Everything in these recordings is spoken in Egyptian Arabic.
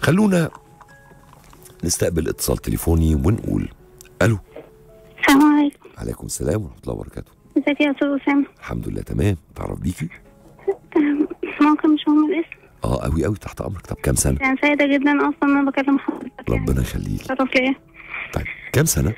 خلونا نستقبل اتصال تليفوني ونقول الو السلام عليكم عليكم السلام ورحمه الله وبركاته ازيك يا استاذ اسامه الحمد لله تمام تعرف بيكي أم، ممكن مش مهم الاسم اه قوي قوي تحت امرك طب كام سنه يعني سعيدة جدا اصلا ان انا بكلم حضرتك يعني ربنا يخليك شرف ليا طيب كام سنه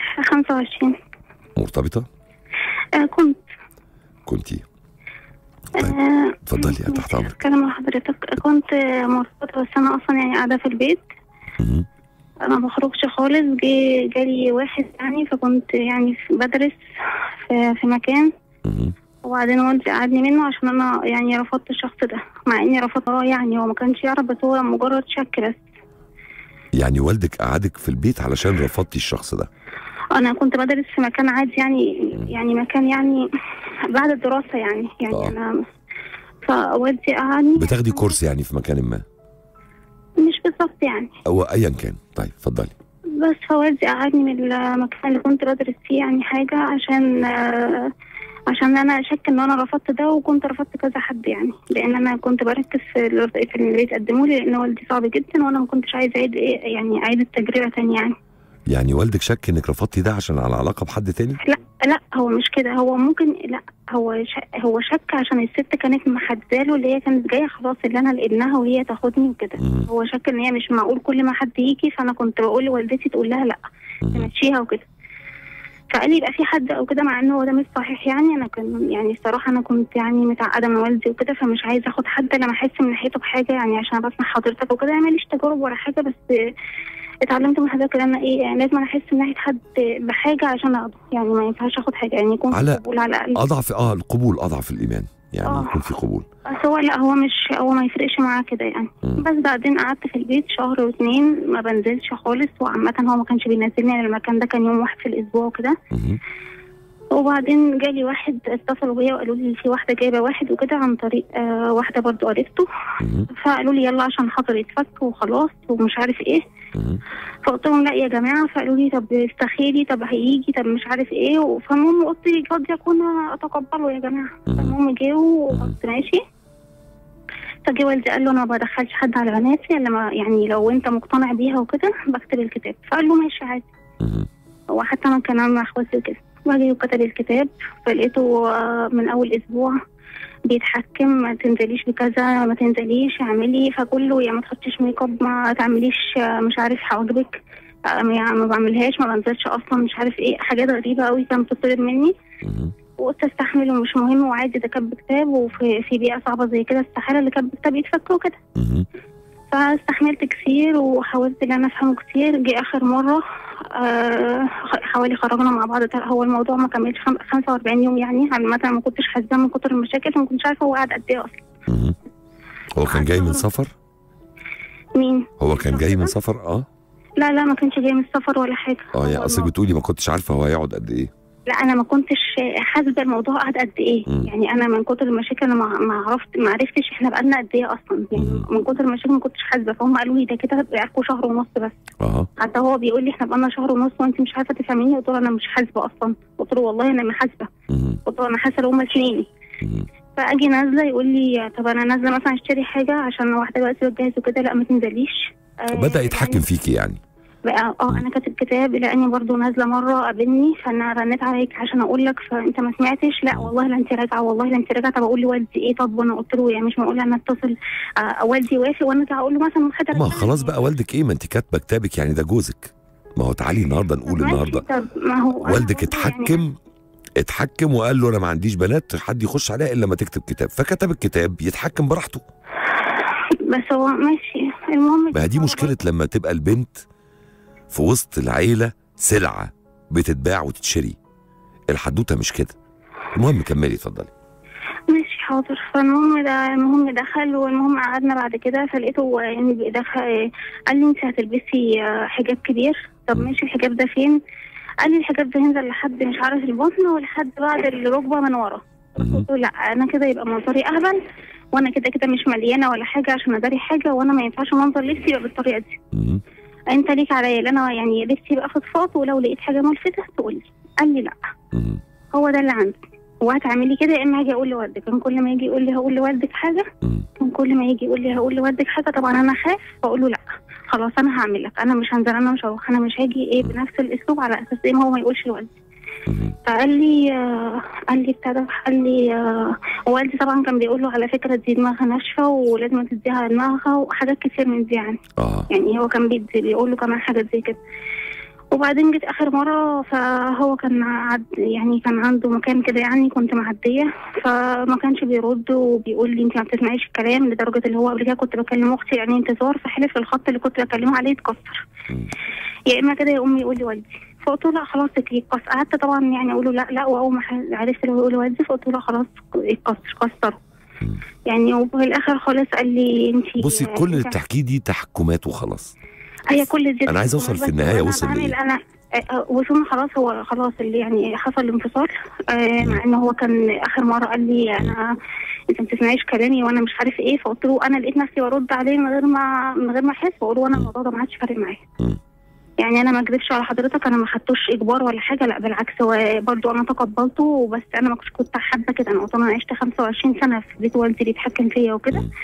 25 مرتبطه آه كنت كنتي طيب آه اتفضلي أنا تحت امرك بتكلم مع حضرتك كنت آه، مرتبطة بس انا اصلا يعني قاعدة في البيت مهم. انا ما بخرجش خالص جي جالي واحد يعني فكنت يعني في- بدرس في, في مكان مهم. وبعدين والدي قعدني منه عشان انا يعني رفضت الشخص ده مع اني رفضته يعني هو ما كانش يعرف بس هو مجرد شك بس يعني والدك قعدك في البيت علشان رفضتي الشخص ده انا كنت بدرس في مكان عادي يعني يعني مكان يعني بعد الدراسه يعني يعني آه. انا فوالدي قعدني بتاخدي كورس يعني في مكان ما مش بالظبط يعني او ايا كان طيب اتفضلي بس فوالدي قعدني من المكان اللي كنت بدرس فيه يعني حاجه عشان آه، عشان انا شك ان انا رفضت ده وكنت رفضت كذا حد يعني لان انا كنت بركز في ال- في اللي بيتقدموا لي لان والدي صعب جدا وانا ما كنتش عايزه اعيد ايه يعني اعيد التجربه تاني يعني يعني والدك شك انك رفضتي ده عشان على علاقه بحد تاني لا لا هو مش كده هو ممكن لا هو ش... هو شك عشان الست كانت محدده له اللي هي كانت جايه خلاص اللي انا لابنها وهي تاخدني وكده مم. هو شك ان هي مش معقول كل ما حد يجي فانا كنت بقول لوالدتي تقول لها لا مهم. تمشيها وكده فقال لي يبقى في حد او كده مع انه هو ده مش صحيح يعني انا كان يعني الصراحه انا كنت يعني متعقده من والدي وكده فمش عايزه اخد حد لما احس من ناحيته بحاجه يعني عشان بسمع حضرتك وكده يعني ماليش تجارب ولا حاجه بس اتعلمت من حضرتك ان انا ايه يعني لازم احس من ناحيه حد بحاجه عشان اخده يعني ما ينفعش اخد حاجه يعني يكون في على- قبول على الاقل اضعف اه القبول اضعف الايمان يعني آه. يكون في قبول بس هو لا هو مش هو ما يفرقش معاه كده يعني مم. بس بعدين قعدت في البيت شهر واتنين ما بنزلش خالص وعامة هو ما كانش بينزلني على المكان ده كان يوم واحد في الأسبوع وكده مهم. وبعدين جالي واحد اتصلوا بيا وقالوا لي في واحدة جايبة واحد وكده عن طريق آه واحدة برضو قريبته مهم. فقالوا لي يلا عشان خاطر يتفك وخلاص ومش عارف ايه مهم. فقلت لهم لا يا جماعة فقالوا لي طب استخيري طب هيجي طب مش عارف ايه فالمهم قلت لي قد يكون اتقبله يا جماعة مهم. فالمهم جه وقلت ماشي فجه والدي قال له انا ما بدخلش حد على بناتي الا ما يعني لو انت مقتنع بيها وكده بكتب الكتاب فقال له ماشي عادي مهم. هو حتى انا كان مع اخواتي وكده وجه وكتب الكتاب فلقيته آه، من اول اسبوع بيتحكم ما تنزليش بكذا ما تنزليش اعملي فكله يا ما تحطيش ميك اب ما تعمليش آه، مش عارف حواجبك آه، يعني ما بعملهاش ما بنزلش اصلا مش عارف ايه حاجات غريبه قوي كانت بتطلب مني مهم. وقلت استحمل ومش مهم وعادي ده كان بكتاب وفي في بيئه صعبه زي كده استحاله اللي كان بكتاب يتفك وكده مهم. فاستحملت كتير وحاولت ان انا افهمه كتير جه اخر مره آه حوالي خرجنا مع بعض تل- هو الموضوع ما كملش خم- 45 يوم يعني على المدى ما كنتش حاسه من كتر المشاكل ما كنتش عارفه هو قاعد قد ايه اصلا مهم. هو كان جاي من سفر مين هو كان جاي من سفر اه لا لا ما كانش جاي من السفر ولا حاجه اه يعني هو اصلك الموضوع- بتقولي ما كنتش عارفه هو هيقعد قد ايه لا انا ما كنتش حاسبه الموضوع قعد قد ايه مم. يعني انا من كتر المشاكل انا ما ما عرفت ما عرفتش احنا بقالنا قد ايه اصلا يعني مم. من كتر المشاكل ما كنتش حاسبه فهم قالوا لي ده كده بقالكوا شهر ونص بس اه حتى هو بيقول لي احنا بقالنا شهر ونص وانت مش عارفه تفهميني قلت له انا مش حاسبه اصلا قلت له والله انا ما حاسبه مهم. قلت له انا حاسه لو هم سنيني مهم. فاجي نازله يقول لي طب انا نازله مثلا اشتري حاجه عشان واحده دلوقتي بتجهز وكده لا ما تنزليش آه، بدا يتحكم يعني فيكي يعني بقى اه انا كاتب كتاب لاني برضو نازله مره قابلني فانا رنيت عليك عشان اقول لك فانت ما سمعتش لا والله لا انت راجعه والله لا انت راجعه طب اقول لوالدي ايه طب وانا قلت له يعني مش معقول انا اتصل آه والدي وافق وانا ارجع اقول له مثلا خد ما خلاص بقى والدك ايه ما انت كاتبه كتابك يعني ده جوزك ما هو تعالي النهارده نقول النهارده طب ما هو أنا والدك برضو يعني- اتحكم اتحكم وقال له انا ما عنديش بنات حد يخش عليها الا لما تكتب كتاب فكتب الكتاب يتحكم براحته بس هو ماشي المهم ما هي دي مشكله لما تبقى البنت في وسط العيله سلعه بتتباع وتتشري الحدوته مش كده المهم كملي اتفضلي ماشي حاضر فالمهم ده المهم دخل والمهم قعدنا بعد كده فلقيته يعني دخل قال لي انت هتلبسي آه، حجاب كبير طب ماشي الحجاب ده فين؟ قال لي الحجاب ده ينزل لحد مش عارف البطن ولحد بعد الركبه من ورا مهم. قلت له لا انا كده يبقى منظري اهبل وانا كده كده مش مليانه ولا حاجه عشان اداري حاجه وانا ما ينفعش منظر لبسي يبقى بالطريقه دي مهم. انت ليك عليا اللي انا يعني لبسي يبقى فضفاض ولو لقيت حاجه ملفته تقول لي قال لي لا مهم. هو ده اللي عندي هو هتعملي كده يا اما هاجي اقول لوالدك كان كل ما يجي يقول لي هقول لوالدك حاجه مم. كان كل ما يجي يقول لي هقول لوالدك حاجه طبعا انا خاف فاقول له لا خلاص انا هعمل لك انا مش هنزل انا مش هروح انا مش هاجي ايه بنفس الاسلوب على اساس ايه ما هو ما يقولش لوالدي مم. فقال لي آه قال لي بتاع ده قال لي آه والدي طبعا كان بيقول له على فكره دي دماغها ناشفه ولازم تديها على دماغها وحاجات كتير من دي يعني اه يعني هو كان بيدي بيقول له كمان حاجات زي كده وبعدين جيت اخر مره فهو كان عد يعني كان عنده مكان كده يعني كنت معديه فما كانش بيرد وبيقول لي انت ما بتسمعيش الكلام لدرجه اللي هو قبل كده كنت بكلم اختي يعني انتظار فحلف الخط اللي كنت بكلمه عليه يتكسر مم. يا اما كده يا امي يقول لي والدي فقلت له لا خلاص يتكسر قعدت طبعا يعني اقول له لا لا واول ما ح- عرفت اللي هو يقول لي والدي فقلت له لا خلاص يتكسر كسره مم. يعني وفي الاخر خالص قال لي انت بصي كل اللي بتحكيه دي تحكمات وخلاص هي كل دي أنا عايز أوصل في النهاية وصل لإيه؟ لإيه؟ انا آه، وصلنا خلاص هو خلاص اللي يعني حصل انفصال آه، مع ان هو كان اخر مره قال لي انا انت ما بتسمعيش كلامي وانا مش عارف ايه فقلت له انا لقيت نفسي برد عليه من غير ما من غير ما احس بقول له انا الموضوع ده ما عادش فارق معايا مم. يعني انا ما اكذبش على حضرتك انا ما خدتوش اجبار ولا حاجه لا بالعكس هو برضه انا تقبلته بس انا ما كنتش كنت حابه كده انا قلت له انا عشت 25 سنه في بيت والدي بيتحكم فيا وكده مم.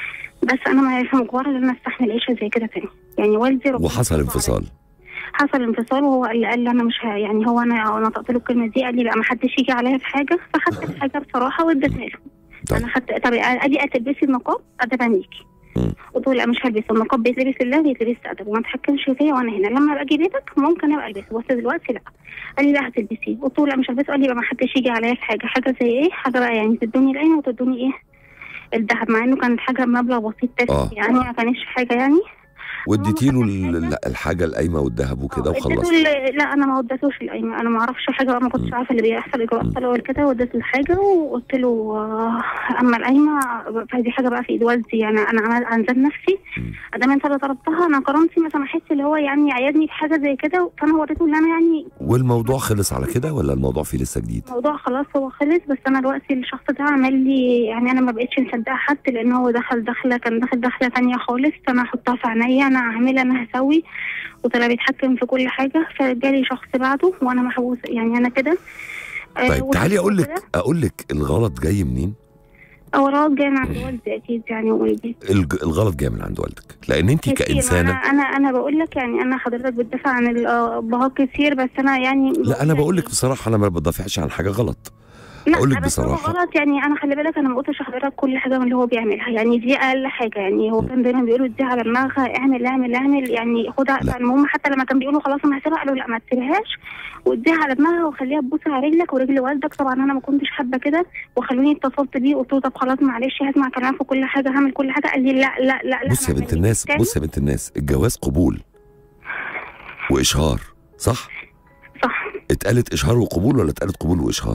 بس انا ما مش مجبره ان انا استحمل عيشه زي كده تاني يعني والدي ربنا وحصل يستر انفصال حصل انفصال وهو قال لي, قال لي انا مش ه... يعني هو انا نطقت له الكلمه دي قال لي لا ما حدش يجي عليا في حاجه فخدت الحاجه بصراحه واديتها له طيب. انا خدت طب قال لي هتلبسي النقاب ادبا ليكي مم. قلت له لا مش هلبس النقاب بيتلبس لله بيتلبس ادب وما تحكمش فيا وانا هنا لما باجي بيتك ممكن ابقى البسه بس دلوقتي لا قال لي لا هتلبسيه قلت له لا مش هلبسه قال لي بقى ما حدش يجي عليا في حاجه حاجه زي ايه حاجه بقى يعني تدوني العين وتدوني ايه الذهب مع انه كانت حاجه بمبلغ بسيط آه. تافه يعني ما كانش حاجه يعني واديتي له هو ال- حاجة. الحاجه القايمه والذهب وكده اديته وخلصت ال- لا انا ما وديتوش القايمه انا ما اعرفش حاجه بقى ما كنتش مم. عارفه اللي بيحصل اجراءات مم. طلع كده وديته الحاجه وقلت له آه، اما القايمه فدي حاجه بقى في ايد والدي يعني انا عمل انزل نفسي مم. ادام انت اللي طلبتها انا كرامتي مثلا احس اللي هو يعني عيدني بحاجه زي كده فانا وريته اللي انا يعني والموضوع خلص على كده ولا الموضوع فيه لسه جديد الموضوع خلاص هو خلص بس انا دلوقتي الشخص ده عمل لي يعني انا ما بقتش مصدقه حد لان هو دخل دخله كان داخل دخله تانية خالص انا هحطها في عينيا انا هعملها انا هسوي وطلع بيتحكم في كل حاجه فجالي شخص بعده وانا محبوس يعني انا كده آه، طيب تعالي اقول والشخص لك اقول لك الغلط جاي منين ده اوراد جاي من عند والدي اكيد يعني والدي الج- الغلط جاي من عند والدك لان انت كتير. كانسانه انا انا انا بقول لك يعني انا حضرتك بتدافع عن الابهات كتير بس انا يعني لا انا بقول لك بصراحه انا ما بدافعش عن حاجه غلط لا أقول لك بس هو بصراحة. غلط يعني انا خلي بالك انا ما قلتش لحضرتك كل حاجه من اللي هو بيعملها يعني دي اقل حاجه يعني هو كان دايما بيقولوا اديها على دماغها اعمل اعمل اعمل يعني خدها لا. المهم حتى لما كان بيقولوا خلاص انا هسيبها قالوا لا ما تسيبهاش واديها على دماغها وخليها تبوس على رجلك ورجل والدك طبعا انا ما كنتش حابه كده وخلوني اتصلت بيه قلت له طب خلاص معلش هسمع كلام في كل حاجه هعمل كل حاجه قال لي لا لا لا لا بص يا ما بنت تعمليش الناس تاني. بص يا بنت الناس الجواز قبول واشهار صح صح اتقالت اشهار وقبول ولا اتقالت قبول واشهار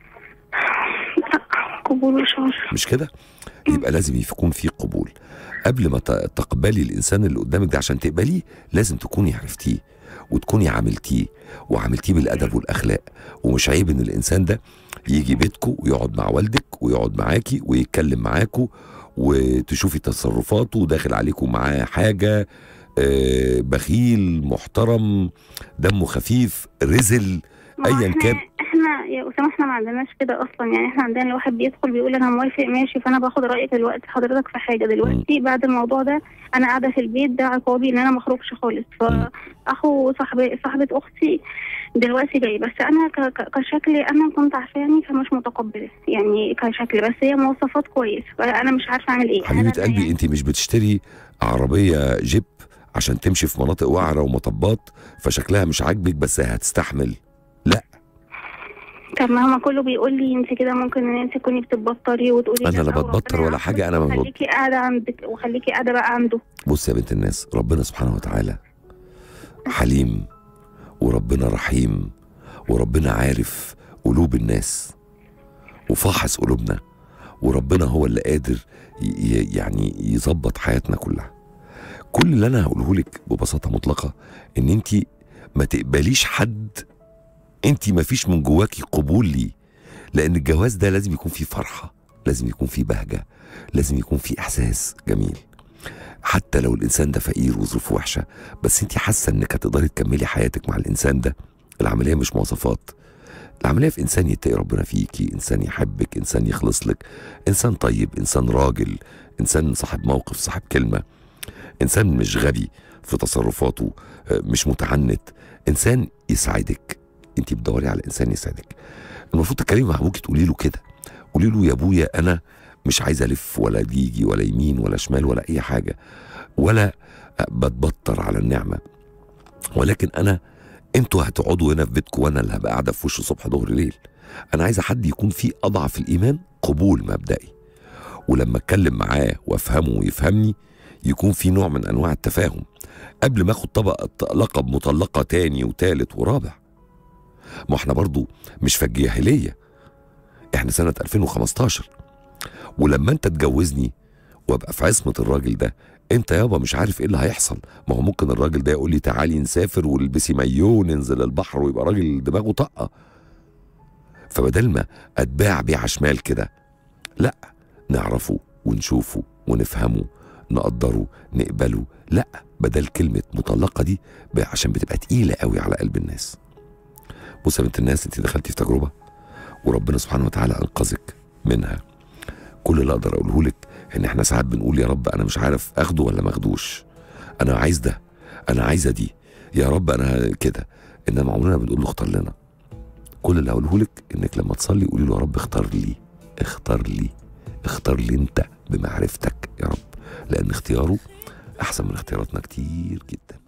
لا قبول وشهر مش كده يبقى لازم يكون في قبول قبل ما ت- تقبلي الانسان اللي قدامك ده عشان تقبليه لازم تكوني عرفتيه وتكوني عاملتيه وعاملتيه بالادب والاخلاق ومش عيب ان الانسان ده يجي بيتكو ويقعد مع والدك ويقعد معاكي ويتكلم معاكو وتشوفي تصرفاته داخل عليكم معاه حاجه آه، بخيل محترم دمه خفيف رزل ما هو أياً احنا كان. احنا يا اسامه احنا ما عندناش كده اصلا يعني احنا عندنا الواحد بيدخل بيقول انا موافق ماشي فانا باخد رايك دلوقتي حضرتك في حاجه دلوقتي بعد الموضوع ده انا قاعده في البيت ده عقابي ان انا ما اخرجش خالص فاخو صاحبي صاحبه اختي دلوقتي جاي بس انا ك- ك- كشكلي انا كنت عارفاني فمش متقبله يعني كشكل بس هي مواصفات كويس فانا مش عارفه اعمل ايه حبيبه أنا قلبي يعني انت مش بتشتري عربيه جيب عشان تمشي في مناطق وعره ومطبات فشكلها مش عاجبك بس هتستحمل طب ما هو كله بيقول لي انت كده ممكن ان انت تكوني بتبطري وتقولي أنا لا لا، بتبطر وربنا ولا حاجة، يعافيك أنا ما بت- وخليكي قاعده عندك وخليكي قاعده بقى عنده بص يا بنت الناس ربنا سبحانه وتعالى حليم وربنا رحيم وربنا عارف قلوب الناس وفاحص قلوبنا وربنا هو اللي قادر ي- ي- يعني يظبط حياتنا كلها كل اللي انا هقوله لك ببساطه مطلقه ان انت ما تقبليش حد انت ما فيش من جواكي قبول ليه لان الجواز ده لازم يكون فيه فرحه لازم يكون فيه بهجه لازم يكون فيه احساس جميل حتى لو الانسان ده فقير وظروفه وحشه بس انت حاسه انك هتقدري تكملي حياتك مع الانسان ده العمليه مش مواصفات العمليه في انسان يتقي ربنا فيكي انسان يحبك انسان يخلص لك انسان طيب انسان راجل انسان صاحب موقف صاحب كلمه انسان مش غبي في تصرفاته آه، مش متعنت انسان يسعدك انت بتدوري على انسان يسعدك المفروض تتكلمي مع ابوكي تقولي له كده قولي له يا ابويا انا مش عايز الف ولا يجي ولا يمين ولا شمال ولا اي حاجه ولا بتبطر على النعمه ولكن انا انتوا هتقعدوا هنا في بيتكم وانا اللي هبقى قاعده في وشه صبح ظهر ليل انا عايزه حد يكون فيه اضعف الايمان قبول مبدئي ولما اتكلم معاه وافهمه ويفهمني يكون في نوع من انواع التفاهم قبل ما اخد طبق لقب مطلقه تاني وتالت ورابع ما احنا برضو مش في الجاهليه احنا سنه 2015 ولما انت تجوزني وابقى في عصمه الراجل ده انت يابا مش عارف ايه اللي هيحصل ما هو ممكن الراجل ده يقول لي تعالي نسافر والبسي مايو وننزل البحر ويبقى راجل دماغه طاقه فبدل ما اتباع بيع شمال كده لا نعرفه ونشوفه ونفهمه نقدره نقبله لا بدل كلمة مطلقة دي ب- عشان بتبقى تقيلة قوي على قلب الناس بص يا بنت الناس انت دخلتي في تجربة وربنا سبحانه وتعالى انقذك منها كل اللي اقدر اقوله لك ان احنا ساعات بنقول يا رب انا مش عارف اخده ولا ما اخدوش انا عايز ده انا عايزه دي يا رب انا كده انما عمرنا بنقول له اختار لنا كل اللي هقوله لك انك لما تصلي قولي له يا رب اختار لي اختار لي اختار لي انت بمعرفتك يا رب لان اختياره احسن من اختياراتنا كتير جدا